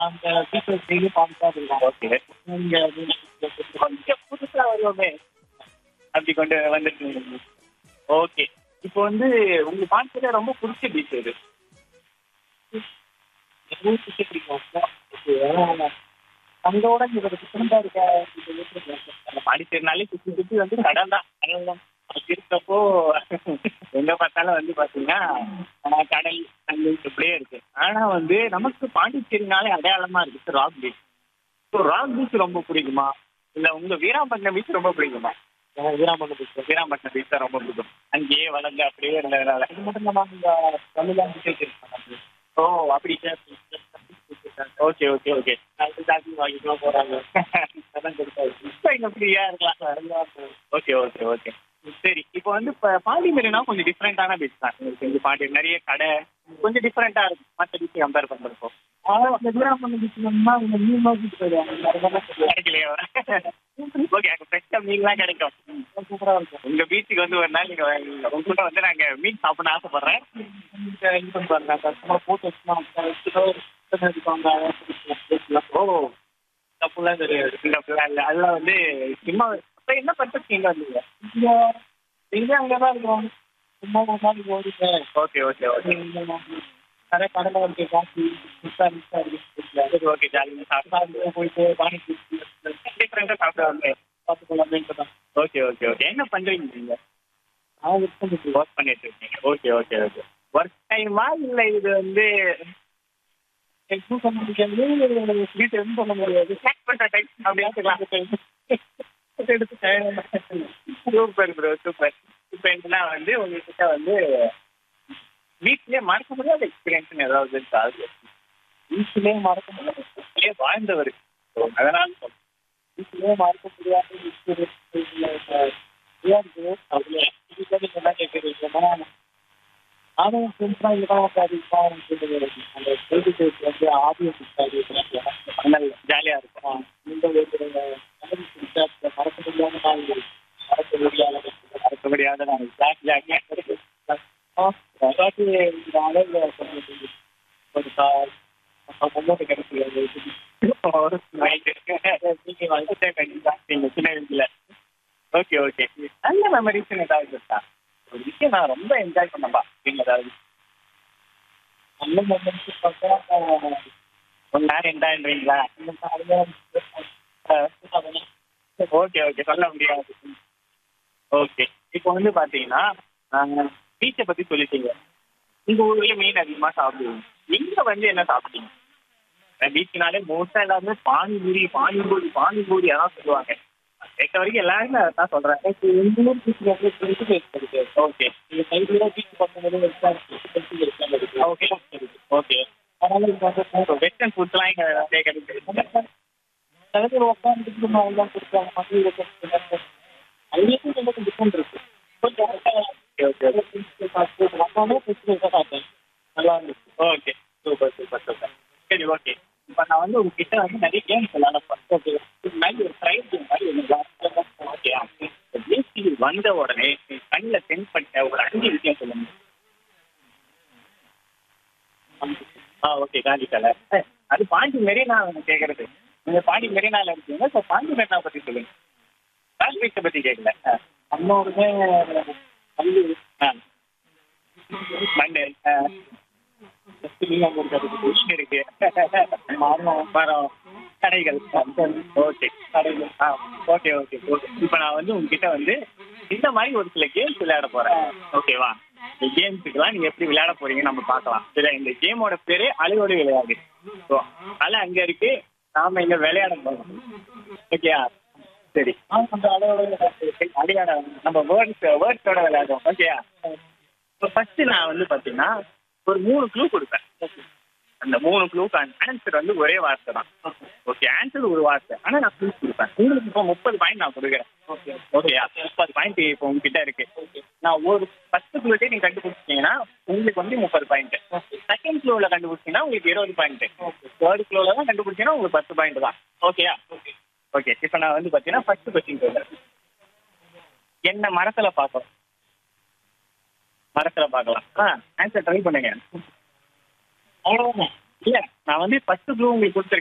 அந்த people daily பார்த்துட்டா இருக்கோம் ஓகே இங்க கொஞ்சம் புதுசா வருவோமே அப்படி கொண்டு வந்துட்டு ஓகே இப்போ வந்து உங்க பாண்டிச்சேரியில ரொம்ப பிடிச்ச பீச் எது எதுவும் சுற்றி பிடிக்கும் அங்கோட இங்க ஒரு டிஃப்ரெண்டா இருக்க இது எப்படி அந்த பாண்டிச்சேரினாலே சுத்தி சுத்தி வந்து கடல் தான் கடல் தான் அப்படி இருக்கப்போ எங்க பார்த்தாலும் வந்து பாத்தீங்கன்னா ஆஹ், கடல் தண்ணி இப்படியே இருக்கு ஆனா வந்து நமக்கு பாண்டிச்சேரினாலே அடையாளமா இருக்கு rock beach so rock beach ரொம்ப பிடிக்குமா இல்ல உங்க வீராம்பட்டினம் பீச் ரொம்ப பிடிக்குமா எனக்கு வீராம்பட்டினம் பீச் வீராம்பட்டினம் பீச் தான் ரொம்ப பிடிக்கும் அங்கேயே வளர்ந்து அப்படியே இருந்ததுனால இது மட்டும் இல்லாம இங்க தமிழ்லாம் டிக்கெட் இருக்காங்க ஓ அப்படி ஓகே ஓகே ஓகே அது தாக்கி வாங்கிக்கலாம் போறாங்க அதான் கொடுத்தாரு இப்போ இங்க ஃப்ரீயா இருக்கலாம் ஓகே ஓகே ஓகே சரி இப்போ வந்து இப்போ பாண்டி மெரினா கொஞ்சம் டிஃப்ரெண்டான பீச் தான் கொஞ்சம் பாண்டி நிறைய கடை கொஞ்சம் டிஃப்ரெண்டா இருக்கும் மற்ற பீச் கம்பேர் பண்றப்போ ஆனா இந்த வீராம்பட்டினம் பீச்னா அவங்க மீன் மார்க்கெட் போயிடுவாங்க வேற எதனா சொல்லுவாங்க. கிடைக்கலையா ஓகே அங்க ஃப்ரெஷ்ஷா மீன்லாம் கிடைக்கும் சூப்பரா இருக்கும் உங்க பீச்சுக்கு வந்து ஒரு நாள் நீங்க வாங்க. உங்க கூட வந்து நாங்க மீன் சாப்பிடணும்னு ஆசைப்படுறேன் இங்க இது பண்ணுவாங்க கஸ்டமர் போட்டு வச்சுனா இருப்பாங்க ஓ தப்புலாம் தெரியாது இந்த பிள்ளை இல்ல அதெல்லாம் வந்து சும்மா அப்ப என்ன பண்றது நீங்க வந்தீங்க இங்க எங்க அங்கதான் இருக்கோம் சும்மா ஒரு நாளைக்கு ஓடிட்டு ஓகே ஓகே ஓகே நிறைய கடலை இருக்கு காஃபி மிஸ்ஸா மிஸ்ஸா இருக்கு சரி ஓகே ஜாலியாக சாப்பிட்டு போயிட்டு பானி டிஃப்ரெண்டா சாப்பிட்டு வந்தேன் பார்த்துக்கலாமேன்ட்டு தான் ஓகே ஓகே ஓகே என்ன பண்றீங்க நீங்க அவங்க இருக்கு ஒர்க் பண்ணிட்டு இருக்கீங்க ஓகே ஓகே ஓகே ஒர்க் டைமா இல்ல இது வந்து எக்ஸும் பண்ண முடியாது வீட்டு எதுவும் பண்ண முடியாது ஸ்நாக் பண்ற டைம் அப்படி எடுத்துக்கலாம் எடுத்து சூப்பர் ப்ரோ சூப்பர் இப்போ என்னன்னா வந்து உங்ககிட்ட வந்து வீட்லயே மறக்க முடியாத எக்ஸ்பீரியன்ஸ் ஏதாவது இருக்கா அது வீட்டிலே மறக்க முடியாது வீட்லயே வாழ்ந்தவர் So, அதனால சொல்றேன். வீட்டிலே மறக்க முடியாது என்ன கேட்குறீங்கன்னா நானும் ஃப்ரெண்ட்ஸ்லாம் இங்கே தான் அதிகமாக அந்த செய்தி பேச்சு வந்து ஆடியோ அதனால ஜாலியா இருக்கும் இந்த ஒரு மறக்க முடியாத நாள் மறக்க முடியாத மறக்க முடியாத நான் ஜாக் ஜாக்கியா அதாச்சும் இந்த அலையில கொஞ்சம் ஒரு கால் அமௌண்ட் கிடைக்கிறது ஒரு மைண்ட் நீங்க வந்துட்டே கண்டிப்பா நீங்க சின்ன வயசுல ஓகே ஓகே நல்ல மெமரிஸ் ஏதாவது இருக்கா ஒரு விஷயம் நான் ரொம்ப என்ஜாய் பண்ணப்பா நீங்க ஏதாவது நல்ல மொமெண்ட்ஸ் பார்த்தா ஒன் நேரம் என்ஜாய்ன்றீங்களா ஓகே ஓகே சொல்ல முடியாது ஓகே இப்போ வந்து பாத்தீங்கன்னா பீச்சை பத்தி சொல்லிட்டீங்க உங்க ஊர்ல மீன் அதிகமா சாப்பிடுவீங்க இங்க வந்து என்ன சாப்பிட்டீங்க பீச்னாலே மோஸ்டா எல்லாருமே பானிபூரி பானிபூரி பானிபூரி அதான் சொல்லுவாங்க கேட்ட வரைக்கும் எல்லாருமே அதான் சொல்றாங்க எங்க ஊர் பீச்சில் வந்து டுவெண்ட்டி ஃபைவ் இருக்கு ஓகே இந்த சைடுல பீச் பக்கத்துல இருக்கு ஓகே ஓகே அதனால இங்க வந்து வெஸ்டர்ன் ஃபுட்ஸ்லாம் இங்க நிறைய கிடைக்குது சில பேர் உட்காந்துட்டு எல்லாம் கொடுத்தாங்க மதிய அங்கேயும் எனக்கு டிஃப்ரெண்ட் இருக்கு கொஞ்சம் ஓகே ஓகே வந்தாலே ஃபெஸ்டிவல் பார்த்தேன் நல்லா இருந்துச்சு ஓகே சூப்பர் சூப்பர் சூப்பர் சரி ஓகே இப்போ நான் வந்து உங்ககிட்ட வந்து நிறைய கேம்ஸ் விளையாடப்பேன் ஓகே இது மாதிரி ஒரு ப்ரைஸ் கேம் மாதிரி ஒன்று ஓகே பீச்சுக்கு வந்த உடனே கண்ணில் தென்பட்ட ஒரு அஞ்சு விஷயம் சொல்லுங்க ஆ ஓகே காந்தி கலர் அது பாண்டி மெரினா கேட்கறது நீங்கள் பாண்டி மெரினால இருக்கீங்க ஸோ பாண்டி மெரினா பற்றி சொல்லுங்க கால் பீச்சை பற்றி கேட்கல ஆ அண்ணோருமே கல்வி ஆ மண்டு ஆ புஷ் இருக்கு மரம் மரம் கடைகள் ஓகே கடைகள் ஆ ஓகே ஓகே ஓகே இப்போ நான் வந்து உங்ககிட்ட வந்து இந்த மாதிரி ஒரு சில கேம்ஸ் விளையாட போறேன் ஓகேவா இந்த கேம்ஸுக்கெல்லாம் நீங்க எப்படி விளையாட போறீங்க நம்ம பார்க்கலாம் சரி இந்த கேமோட பேரு அலையோடு விளையாடு ஸோ அலை அங்க இருக்கு நாம இங்க விளையாட போறோம் ஓகேயா சரி அந்த அளவோட விளையாட நம்ம வேர்ட்ஸ் வேர்ட்ஸோட விளையாடுவோம் ஓகேயா இப்போ ஃபர்ஸ்ட் நான் வந்து பாத்தீங்கன்னா ஒரு மூணு க்ளூ கொடுப்பேன் அந்த மூணு க்ளூக்கு ஆன்சர் வந்து ஒரே வார்த்தை தான் ஓகே ஆன்சர் ஒரு வார்த்தை ஆனா நான் க்ளூ கொடுப்பேன் உங்களுக்கு இப்போ முப்பது பாயிண்ட் நான் கொடுக்குறேன் ஓகே ஓகேயா முப்பது பாயிண்ட் இப்போ உங்ககிட்ட இருக்கு நான் ஒரு ஃபர்ஸ்ட் க்ளூட்டே நீங்க கண்டுபிடிச்சிட்டீங்கன்னா உங்களுக்கு வந்து முப்பது பாயிண்ட் செகண்ட் க்ளூல கண்டுபிடிச்சீங்கன்னா உங்களுக்கு இருபது பாயிண்ட் தேர்ட் க்ளூல தான் கண்டுபிடிச்சீங்கன்னா உங்களுக்கு பத்து பாயிண்ட் தான் ஓகேயா ஓகே ஓகே இப்போ நான் வந்து பார்த்தீங்கன்னா ஃபர்ஸ்ட் கொஸ்டின் சொல்றேன் என்ன மரத்துல பார்க்கலாம் மரத்துல பார்க்கலாம் ஆ ஆன்சர் ட்ரை பண்ணுங்க அவ்வளவுதான் இல்ல நான் வந்து ஃபர்ஸ்ட் க்ளூ உங்களுக்கு கொடுத்துருக்கேன்